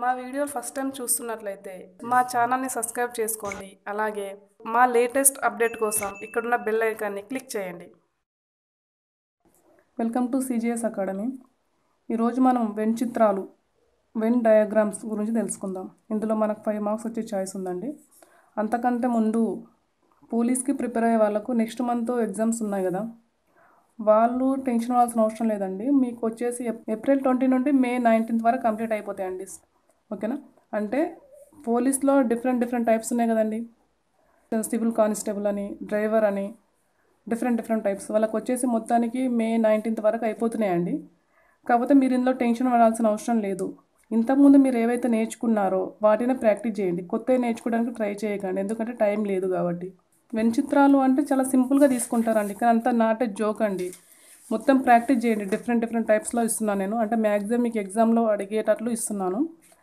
మా వీడియోలు first time చూస్తున్నట్లయితే మా ఛానల్ని సబ్స్క్రైబ్ చేసుకోండి అలాగే మా లేటెస్ట్ అప్డేట్ కోసం ఇక్కడున్న బెల్ ఐకాన్ని క్లిక్ చేయండి వెల్కమ్ టు సిజిఎస్ అకాడమీ ఈరోజు మనం వెన్ చిత్రాలు వెన్ డయాగ్రామ్స్ గురించి తెలుసుకుందాం ఇందులో మనకు ఫైవ్ మార్క్స్ వచ్చే ఛాయిస్ ఉందండి అంతకంటే ముందు పోలీస్కి ప్రిపేర్ అయ్యే వాళ్ళకు నెక్స్ట్ మంత్ ఎగ్జామ్స్ ఉన్నాయి కదా వాళ్ళు టెన్షన్ అవ్వాల్సిన అవసరం లేదండి మీకు వచ్చేసి ఏప్- ఏప్రిల్ ట్వంటీ నుండి మే నైన్టీన్త్ వరకు కంప్లీట్ అయిపోతాయండి ఓకేనా అంటే పోలీస్లో డిఫరెంట్ డిఫరెంట్ టైప్స్ ఉన్నాయి కదండి సివిల్ కానిస్టేబుల్ అని డ్రైవర్ అని డిఫరెంట్ డిఫరెంట్ టైప్స్ వాళ్ళకి వచ్చేసి మొత్తానికి మే నైన్టీన్త్ వరకు అయిపోతున్నాయండి కాకపోతే మీరు ఇందులో టెన్షన్ పడాల్సిన అవసరం లేదు ఇంతకుముందు మీరు ఏవైతే నేర్చుకున్నారో వాటిని ప్రాక్టీస్ చేయండి కొత్తవి నేర్చుకోవడానికి ట్రై చేయకండి ఎందుకంటే టైం లేదు కాబట్టి వెంచిత్రాలు అంటే చాలా సింపుల్గా తీసుకుంటారండి కానీ అంతా నాటే జోక్ అండి మొత్తం ప్రాక్టీస్ చేయండి డిఫరెంట్ డిఫరెంట్ టైప్స్లో ఇస్తున్నాను నేను అంటే మ్యాక్సిమం మీకు ఎగ్జామ్లో అడిగేటట్లు ఇస్తున్నాను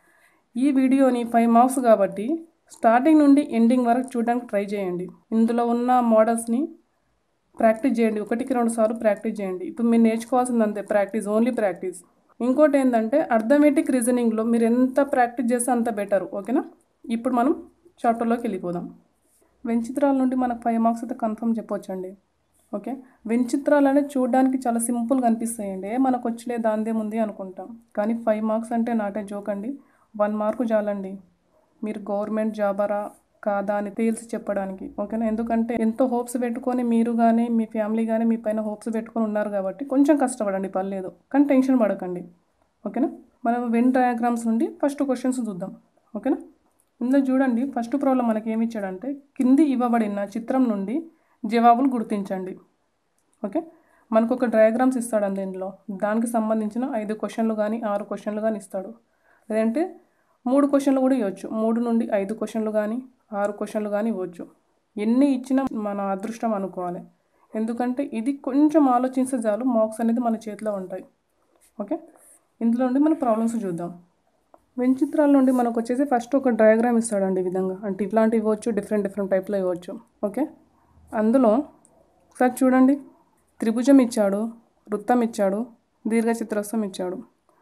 ఈ వీడియోని ఫైవ్ మార్క్స్ కాబట్టి స్టార్టింగ్ నుండి ఎండింగ్ వరకు చూడడానికి ట్రై చేయండి ఇందులో ఉన్న మోడల్స్ని ప్రాక్టీస్ చేయండి ఒకటికి రెండు సార్లు ప్రాక్టీస్ చేయండి ఇప్పుడు మీరు నేర్చుకోవాల్సింది అంతే ప్రాక్టీస్ ఓన్లీ ప్రాక్టీస్ ఇంకోటి ఏంటంటే అర్థమెటిక్ రీజనింగ్లో మీరు ఎంత ప్రాక్టీస్ చేస్తే అంత బెటర్ ఓకేనా ఇప్పుడు మనం చాప్టర్లోకి వెళ్ళిపోదాం వెంచిత్రాల నుండి మనకు ఫైవ్ మార్క్స్ అయితే కన్ఫర్మ్ చెప్పొచ్చండి ఓకే వెంచిత్రాలు అనేది చూడడానికి చాలా సింపుల్గా అనిపిస్తాయండి ఏ మనకు వచ్చలే దాందేముంది అనుకుంటాం కానీ ఫైవ్ మార్క్స్ అంటే నాటే జోక్ అండి వన్ మార్కు చాలండి మీరు గవర్నమెంట్ జాబరా కాదా అని తేల్చి చెప్పడానికి ఓకేనా ఎందుకంటే ఎంతో హోప్స్ పెట్టుకొని మీరు కానీ మీ ఫ్యామిలీ కానీ మీ పైన హోప్స్ పెట్టుకొని ఉన్నారు కాబట్టి కొంచెం కష్టపడండి పర్లేదు కానీ టెన్షన్ పడకండి ఓకేనా మనం వెన్ డయాగ్రామ్స్ నుండి ఫస్ట్ క్వశ్చన్స్ చూద్దాం ఓకేనా ఇందులో చూడండి ఫస్ట్ ప్రాబ్లం మనకి ఏమి ఇచ్చాడంటే కింది ఇవ్వబడిన చిత్రం నుండి జవాబులు గుర్తించండి ఓకే మనకు ఒక డయాగ్రామ్స్ ఇస్తాడు అండి ఇందులో దానికి సంబంధించిన ఐదు క్వశ్చన్లు కానీ ఆరు క్వశ్చన్లు కానీ ఇస్తాడు లేదంటే మూడు క్వశ్చన్లు కూడా ఇవ్వచ్చు మూడు నుండి ఐదు క్వశ్చన్లు కానీ ఆరు క్వశ్చన్లు కానీ ఇవ్వచ్చు ఎన్ని ఇచ్చినా మన అదృష్టం అనుకోవాలి ఎందుకంటే ఇది కొంచెం ఆలోచిస్తే చాలు మార్క్స్ అనేది మన చేతిలో ఉంటాయి ఓకే ఇందులో నుండి మన ప్రాబ్లమ్స్ చూద్దాం వెంచిత్రాల నుండి మనకు వచ్చేసి ఫస్ట్ ఒక డయాగ్రామ్ ఇస్తాడండి ఈ విధంగా అంటే ఇట్లాంటివి ఇవ్వచ్చు డిఫరెంట్ డిఫరెంట్ టైప్లో ఇవ్వచ్చు ఓకే అందులో ఒకసారి చూడండి త్రిభుజం ఇచ్చాడు వృత్తం ఇచ్చాడు దీర్ఘచతురస్రం ఇచ్చాడు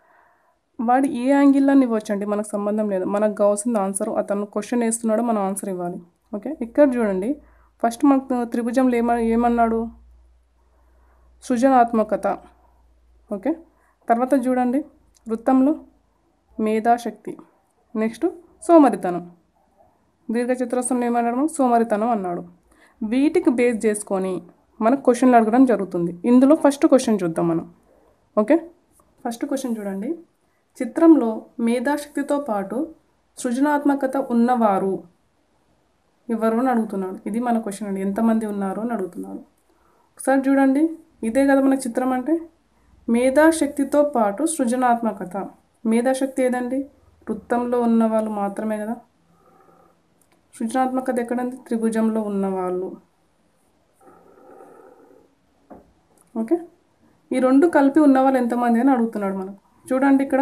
వాడు ఏ యాంగిల్లో ఇవ్వచ్చు అండి మనకు సంబంధం లేదు మనకు కావాల్సిన ఆన్సర్ అతను క్వశ్చన్ వేస్తున్నాడు మనం ఆన్సర్ ఇవ్వాలి ఓకే ఇక్కడ చూడండి ఫస్ట్ మనకు త్రిభుజంలో ఏమ ఏమన్నాడు సృజనాత్మకత ఓకే తర్వాత చూడండి వృత్తంలో మేధాశక్తి నెక్స్ట్ సోమరితనం దీర్ఘచతురస్రంలో ఏమన్నాడు సోమరితనం అన్నాడు వీటికి బేస్ చేసుకొని మనకు క్వశ్చన్లు అడగడం జరుగుతుంది ఇందులో ఫస్ట్ క్వశ్చన్ చూద్దాం మనం ఓకే ఫస్ట్ క్వశ్చన్ చూడండి చిత్రంలో మేధాశక్తితో పాటు సృజనాత్మకత ఉన్నవారు ఎవరు అని అడుగుతున్నాడు ఇది మన క్వశ్చన్ అండి ఎంతమంది ఉన్నారు అని అడుగుతున్నాడు ఒకసారి చూడండి ఇదే కదా మన చిత్రం అంటే మేధాశక్తితో పాటు సృజనాత్మకత మేధాశక్తి ఏదండి వృత్తంలో ఉన్న వాళ్ళు మాత్రమే కదా సృజనాత్మకత ఎక్కడండి త్రిభుజంలో ఉన్నవాళ్ళు ఓకే ఈ రెండు కలిపి ఉన్న వాళ్ళు ఎంతమంది అని అడుగుతున్నాడు మనకు చూడండి ఇక్కడ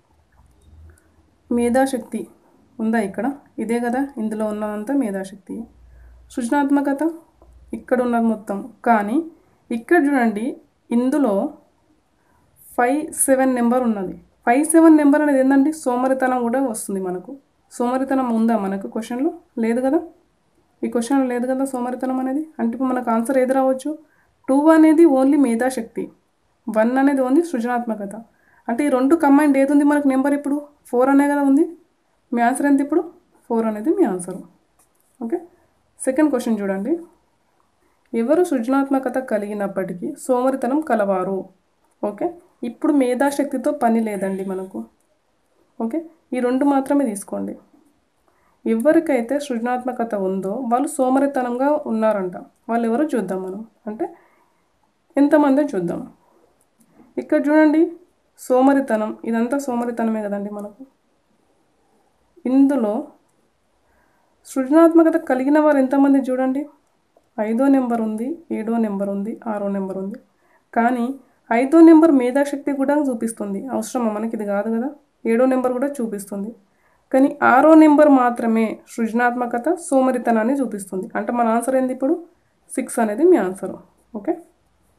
మేధాశక్తి ఉందా ఇక్కడ ఇదే కదా ఇందులో ఉన్నదంతా మేధాశక్తి సృజనాత్మకత ఇక్కడ ఉన్నది మొత్తం కానీ ఇక్కడ చూడండి ఇందులో ఫైవ్ సెవెన్ నెంబర్ ఉన్నది ఫైవ్ సెవెన్ నెంబర్ అనేది ఏంటంటే సోమరితనం కూడా వస్తుంది మనకు సోమరితనం ఉందా మనకు క్వశ్చన్లో లేదు కదా ఈ క్వశ్చన్ లేదు కదా సోమరితనం అనేది అంటే ఇప్పుడు మనకు ఆన్సర్ ఏది రావచ్చు టూ అనేది ఓన్లీ మేధాశక్తి వన్ అనేది ఓన్లీ సృజనాత్మకత అంటే ఈ రెండు కంబైండ్ ఏది ఉంది మనకు నెంబర్ ఇప్పుడు ఫోర్ అనే కదా ఉంది మీ ఆన్సర్ ఎంత ఇప్పుడు ఫోర్ అనేది మీ ఆన్సర్ ఓకే సెకండ్ క్వశ్చన్ చూడండి ఎవరు సృజనాత్మకత కలిగినప్పటికీ సోమరితనం కలవారు ఓకే ఇప్పుడు మేధాశక్తితో పని లేదండి మనకు ఓకే ఈ రెండు మాత్రమే తీసుకోండి ఎవరికైతే సృజనాత్మకత ఉందో వాళ్ళు సోమరితనంగా ఉన్నారంట వాళ్ళు ఎవరో చూద్దాం మనం అంటే ఎంతమందో చూద్దాం ఇక్కడ చూడండి సోమరితనం ఇదంతా సోమరితనమే కదండి మనకు ఇందులో సృజనాత్మకత కలిగిన వారు ఎంతమంది చూడండి ఐదో నెంబర్ ఉంది ఏడో నెంబర్ ఉంది ఆరో నెంబర్ ఉంది కానీ ఐదో నెంబర్ మేధాశక్తి కూడా చూపిస్తుంది అవసరమా మనకి ఇది కాదు కదా ఏడో నెంబర్ కూడా చూపిస్తుంది కానీ ఆరో నెంబర్ మాత్రమే సృజనాత్మకత సోమరితనాన్ని చూపిస్తుంది అంటే మన ఆన్సర్ ఏంది ఇప్పుడు సిక్స్ అనేది మీ answer okay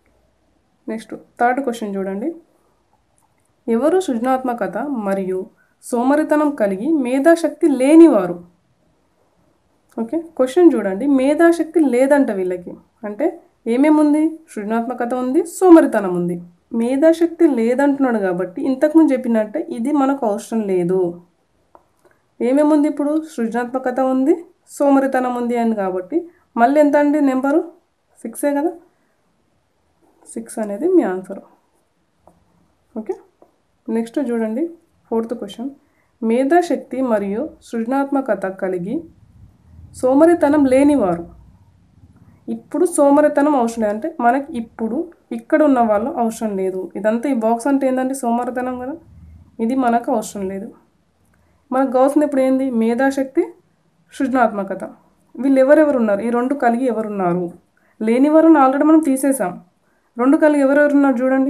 next third question చూడండి ఎవరు సృజనాత్మకత మరియు సోమరితనం కలిగి మేధాశక్తి లేనివారు ఓకే క్వశ్చన్ చూడండి మేధాశక్తి లేదంట వీళ్ళకి అంటే ఏమేముంది సృజనాత్మకత ఉంది సోమరితనం ఉంది మేధాశక్తి లేదంటున్నాడు కాబట్టి ఇంతకుముందు చెప్పినట్టే ఇది మనకు అవసరం లేదు ఏమేముంది ఇప్పుడు సృజనాత్మకత ఉంది సోమరితనం ఉంది అని కాబట్టి మళ్ళీ ఎంత అండి నెంబరు సిక్సే కదా సిక్స్ అనేది మీ ఆన్సర్ ఓకే నెక్స్ట్ చూడండి ఫోర్త్ క్వశ్చన్ మేధాశక్తి మరియు సృజనాత్మకత కలిగి సోమరితనం లేనివారు ఇప్పుడు సోమరితనం అవసరం లేదు అంటే మనకి ఇప్పుడు ఇక్కడ ఉన్న వాళ్ళు అవసరం లేదు ఇదంతా ఈ బాక్స్ అంటే ఏంటంటే సోమరితనం కదా ఇది మనకు అవసరం లేదు మనకు కావాల్సింది ఇప్పుడు ఏంది మేధాశక్తి సృజనాత్మకత వీళ్ళు ఎవరెవరు ఉన్నారు ఈ రెండు కలిగి ఎవరున్నారు లేనివారు ఆల్రెడీ మనం తీసేసాం రెండు కలిగి ఎవరెవరు ఉన్నారు చూడండి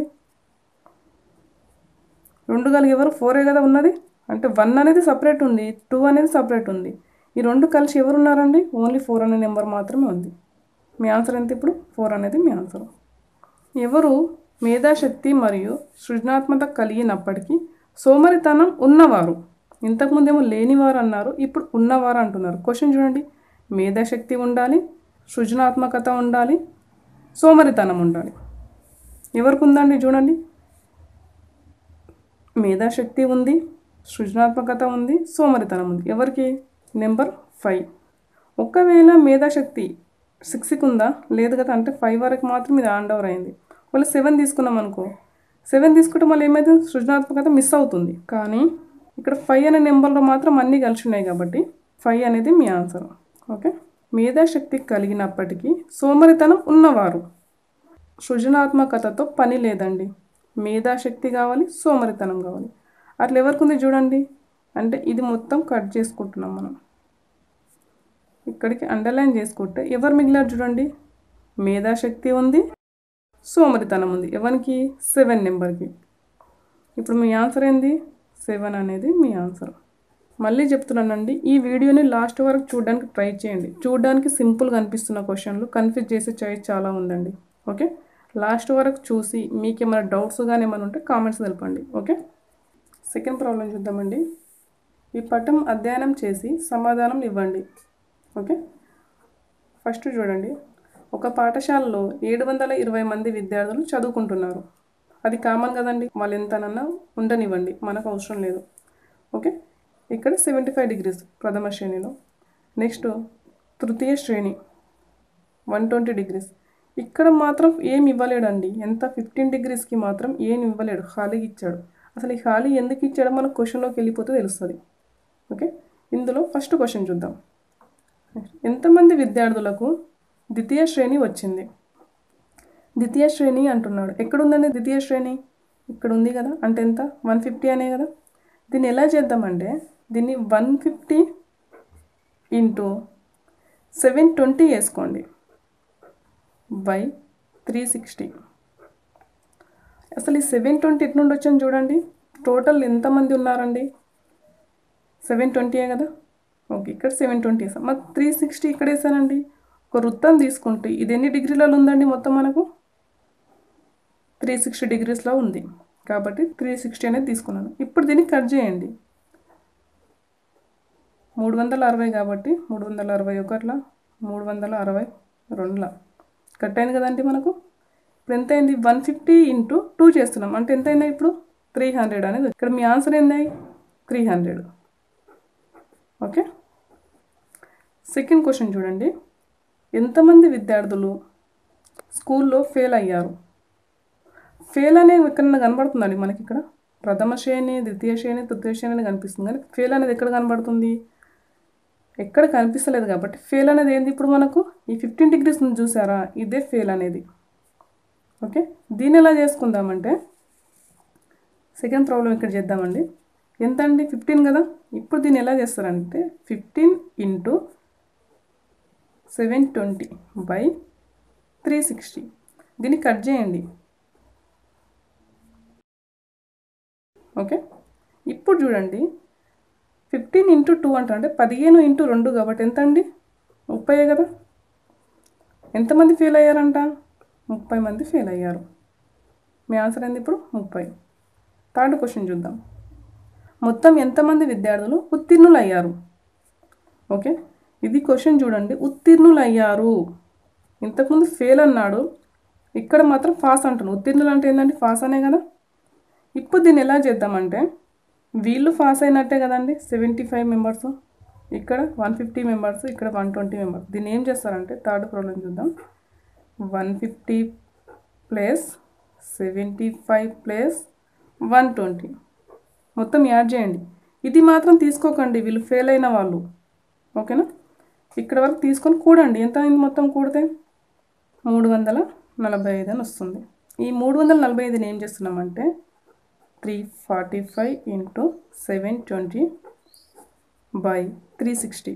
రెండు కలిగి ఎవరు ఫోరే కదా ఉన్నది అంటే వన్ అనేది సపరేట్ ఉంది టూ అనేది సపరేట్ ఉంది ఈ రెండు కలిసి ఎవరు ఉన్నారండి ఓన్లీ ఫోర్ అనే నెంబర్ మాత్రమే ఉంది మీ ఆన్సర్ ఎంత ఇప్పుడు ఫోర్ అనేది మీ ఆన్సర్ ఎవరు మేధాశక్తి మరియు సృజనాత్మక కలిగినప్పటికీ సోమరితనం ఉన్నవారు ఇంతకుముందేమో లేనివారు అన్నారు ఇప్పుడు ఉన్నవారు అంటున్నారు క్వశ్చన్ చూడండి మేధాశక్తి ఉండాలి సృజనాత్మకత ఉండాలి సోమరితనం ఉండాలి ఎవరికి ఉందండి చూడండి మేధాశక్తి ఉంది సృజనాత్మకత ఉంది సోమరితనం ఉంది ఎవరికి నెంబర్ ఫైవ్ ఒకవేళ మేధాశక్తి సిక్స్కి ఉందా లేదు కదా అంటే ఫైవ్ వరకు మాత్రం ఇది హ్యాండ్ ఓవర్ అయింది ఒకవేళ సెవెన్ తీసుకున్నాం అనుకో సెవెన్ తీసుకుంటే మళ్ళీ ఏమైతుంది సృజనాత్మకత మిస్ అవుతుంది కానీ ఇక్కడ ఫైవ్ అనే నెంబర్లో మాత్రం అన్నీ కలిసి ఉన్నాయి కాబట్టి ఫైవ్ అనేది మీ ఆన్సర్ ఓకే మేధాశక్తి కలిగినప్పటికీ సోమరితనం ఉన్నవారు సృజనాత్మకతతో పని లేదండి మేధాశక్తి కావాలి సోమరితనం కావాలి అట్లా ఎవరికి ఉంది చూడండి అంటే ఇది మొత్తం కట్ చేసుకుంటున్నాం మనం ఇక్కడికి అండర్లైన్ చేసుకుంటే ఎవరు మిగిలారు చూడండి మేధాశక్తి ఉంది సోమరితనం ఉంది ఎవరికి సెవెన్ నెంబర్కి ఇప్పుడు మీ ఆన్సర్ ఏంది సెవెన్ అనేది మీ ఆన్సర్ మళ్ళీ చెప్తున్నానండి ఈ వీడియోని లాస్ట్ వరకు చూడడానికి ట్రై చేయండి చూడడానికి సింపుల్గా అనిపిస్తున్న క్వశ్చన్లు కన్ఫ్యూజ్ చేసే చాయిస్ చాలా ఉందండి ఓకే లాస్ట్ వరకు చూసి మీకు ఏమైనా డౌట్స్ కానీ ఏమైనా ఉంటే కామెంట్స్ తెలపండి ఓకే సెకండ్ ప్రాబ్లం చూద్దామండి ఈ పటం అధ్యయనం చేసి సమాధానం ఇవ్వండి ఓకే ఫస్ట్ చూడండి ఒక పాఠశాలలో ఏడు వందల ఇరవై మంది విద్యార్థులు చదువుకుంటున్నారు అది కామన్ కదండి వాళ్ళు ఎంతనన్నా ఉండనివ్వండి మనకు అవసరం లేదు ఓకే ఇక్కడ సెవెంటీ ఫైవ్ డిగ్రీస్ ప్రథమ శ్రేణిలో నెక్స్ట్ తృతీయ శ్రేణి వన్ ట్వంటీ డిగ్రీస్ ఇక్కడ మాత్రం ఏం ఇవ్వలేడండి ఎంత ఫిఫ్టీన్ డిగ్రీస్కి మాత్రం ఏం ఇవ్వలేడు ఖాళీగా ఇచ్చాడు అసలు ఈ ఖాళీ ఎందుకు ఇచ్చాడో మనకు క్వశ్చన్లోకి వెళ్ళిపోతే తెలుస్తుంది ఓకే ఇందులో ఫస్ట్ క్వశ్చన్ చూద్దాం ఎంతమంది విద్యార్థులకు ద్వితీయ శ్రేణి వచ్చింది ద్వితీయ శ్రేణి అంటున్నాడు ఎక్కడుందండి ద్వితీయ శ్రేణి ఇక్కడ ఉంది కదా అంటే ఎంత వన్ ఫిఫ్టీ అనే కదా దీన్ని ఎలా చేద్దామంటే దీన్ని one fifty into seven twenty వేసుకోండి బై త్రీ సిక్స్టీ అసలు ఈ సెవెన్ ట్వంటీ ఎటు నుండి వచ్చాను చూడండి టోటల్ ఎంతమంది ఉన్నారండి సెవెన్ ట్వంటీయే కదా ఓకే ఇక్కడ సెవెన్ ట్వంటీ వేసాం మరి త్రీ సిక్స్టీ ఇక్కడ వేసానండి ఒక వృత్తం తీసుకుంటే ఇది ఎన్ని డిగ్రీలలో ఉందండి మొత్తం మనకు త్రీ సిక్స్టీ డిగ్రీస్లో ఉంది కాబట్టి త్రీ సిక్స్టీ అనేది తీసుకున్నాను ఇప్పుడు దీన్ని కట్ చేయండి మూడు వందల అరవై కాబట్టి మూడు వందల అరవై ఒకట్ల మూడు వందల అరవై రెండుల కట్ అయింది కదండి మనకు ఇప్పుడు ఎంత అయింది వన్ ఫిఫ్టీ ఇంటూ టూ చేస్తున్నాం అంటే ఎంత అయిందా ఇప్పుడు త్రీ హండ్రెడ్ అనేది ఇక్కడ మీ ఆన్సర్ ఏంది three hundred okay second question చూడండి ఎంతమంది విద్యార్థులు స్కూల్లో ఫెయిల్ అయ్యారు ఫెయిల్ అనేది ఎక్కడన్నా కనబడుతుందండి మనకి ఇక్కడ ప్రథమ శ్రేణి ద్వితీయ శ్రేణి తృతీయ శ్రేణి అని కనిపిస్తుంది కానీ ఫెయిల్ అనేది ఎక్కడ కనబడుతుంది ఎక్కడ కనిపిస్తలేదు కాబట్టి ఫెయిల్ అనేది ఏంది ఇప్పుడు మనకు ఈ ఫిఫ్టీన్ డిగ్రీస్ నుంచి చూసారా ఇదే ఫెయిల్ అనేది ఓకే దీన్ని ఎలా చేసుకుందామంటే సెకండ్ ప్రాబ్లం ఇక్కడ చేద్దామండి ఎంత అండి ఫిఫ్టీన్ కదా ఇప్పుడు దీన్ని ఎలా చేస్తారంటే fifteen into seven twenty by three sixty దీన్ని కట్ చేయండి ఓకే ఇప్పుడు చూడండి ఫిఫ్టీన్ ఇంటూ టూ అంటారు అంటే పదిహేను ఇంటూ రెండు కాబట్టి ఎంత అండి ముప్పై కదా ఎంతమంది ఫెయిల్ అయ్యారంట ముప్పై మంది ఫెయిల్ అయ్యారు మీ ఆన్సర్ ఏంది ఇప్పుడు ముప్పై థర్డ్ క్వశ్చన్ చూద్దాం మొత్తం ఎంతమంది విద్యార్థులు ఉత్తీర్ణులు అయ్యారు ఓకే ఇది క్వశ్చన్ చూడండి ఉత్తీర్ణులు అయ్యారు ఇంతకుముందు ఫెయిల్ అన్నాడు ఇక్కడ మాత్రం పాస్ అంటాను ఉత్తీర్ణులు అంటే ఏంటంటే పాస్ అనే కదా ఇప్పుడు దీన్ని ఎలా చేద్దామంటే వీళ్ళు పాస్ అయినట్టే కదండి సెవెంటీ ఫైవ్ మెంబర్స్ ఇక్కడ వన్ ఫిఫ్టీ మెంబర్స్ ఇక్కడ వన్ ట్వంటీ మెంబర్స్ దీన్ని ఏం చేస్తారంటే థర్డ్ ప్రాబ్లం చూద్దాం one fifty plus seventy five plus one twenty మొత్తం యాడ్ చేయండి ఇది మాత్రం తీసుకోకండి వీళ్ళు ఫెయిల్ అయిన వాళ్ళు ఓకేనా ఇక్కడ వరకు తీసుకొని కూడండి ఎంత అయింది మొత్తం కూడితే మూడు వందల నలభై ఐదు అని వస్తుంది ఈ మూడు వందల నలభై ఐదుని ఏం చేస్తున్నామంటే three forty five into seven twenty by three sixty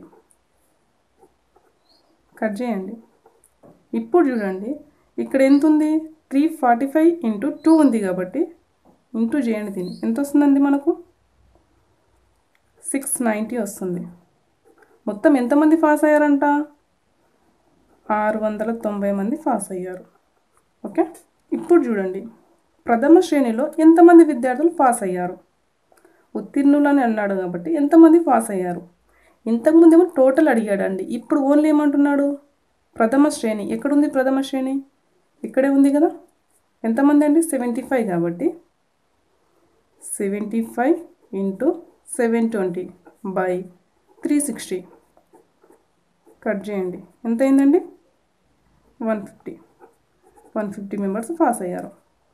cut చేయండి ఇప్పుడు చూడండి ఇక్కడ ఎంత ఉంది three forty five into two ఉంది కాబట్టి ఇంటూ చేయండి దీన్ని ఎంత వస్తుందండి మనకు సిక్స్ నైంటీ వస్తుంది మొత్తం ఎంతమంది పాస్ అయ్యారంట ఆరు వందల తొంభై మంది పాస్ అయ్యారు ఓకే ఇప్పుడు చూడండి ప్రథమ శ్రేణిలో ఎంతమంది విద్యార్థులు పాస్ అయ్యారు ఉత్తీర్ణులని అన్నాడు కాబట్టి ఎంతమంది పాస్ అయ్యారు ఇంతకుముందు ఏమో టోటల్ అడిగాడండి ఇప్పుడు ఓన్లీ ఏమంటున్నాడు ప్రథమ శ్రేణి ఎక్కడుంది ప్రథమ శ్రేణి ఇక్కడే ఉంది కదా ఎంతమంది అండి సెవెంటీ ఫైవ్ కాబట్టి seventy five into seven twenty by three sixty cut చేయండి ఎంత అయిందండి one fifty one fifty members pass అయ్యారు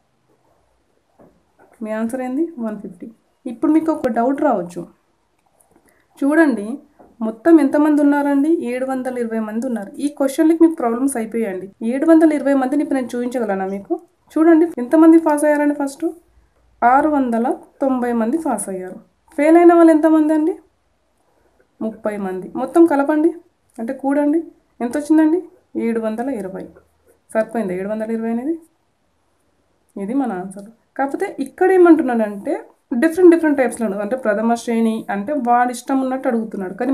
మీ ఆన్సర్ ఏంది వన్ ఫిఫ్టీ ఇప్పుడు మీకు ఒక డౌట్ రావచ్చు చూడండి మొత్తం ఎంతమంది ఉన్నారండి ఏడు వందల ఇరవై మంది ఉన్నారు ఈ క్వశ్చన్లకి మీకు ప్రాబ్లమ్స్ అయిపోయాయండి ఏడు వందల ఇరవై మందిని ఇప్పుడు నేను చూపించగలనా మీకు చూడండి ఎంతమంది పాస్ అయ్యారండి ఫస్ట్ ఆరు వందల తొంభై మంది పాస్ అయ్యారు ఫెయిల్ అయిన వాళ్ళు ఎంతమంది అండి ముప్పై మంది మొత్తం కలపండి అంటే కూడండి ఎంత వచ్చిందండి ఏడు వందల ఇరవై సరిపోయింది ఏడు వందల ఇరవై అనేది ఇది మన ఆన్సర్ కాకపోతే ఇక్కడ ఏమంటున్నాడంటే డిఫరెంట్ డిఫరెంట్ టైప్స్లో అంటే ప్రథమ శ్రేణి అంటే వాడి ఇష్టం ఉన్నట్టు అడుగుతున్నాడు కానీ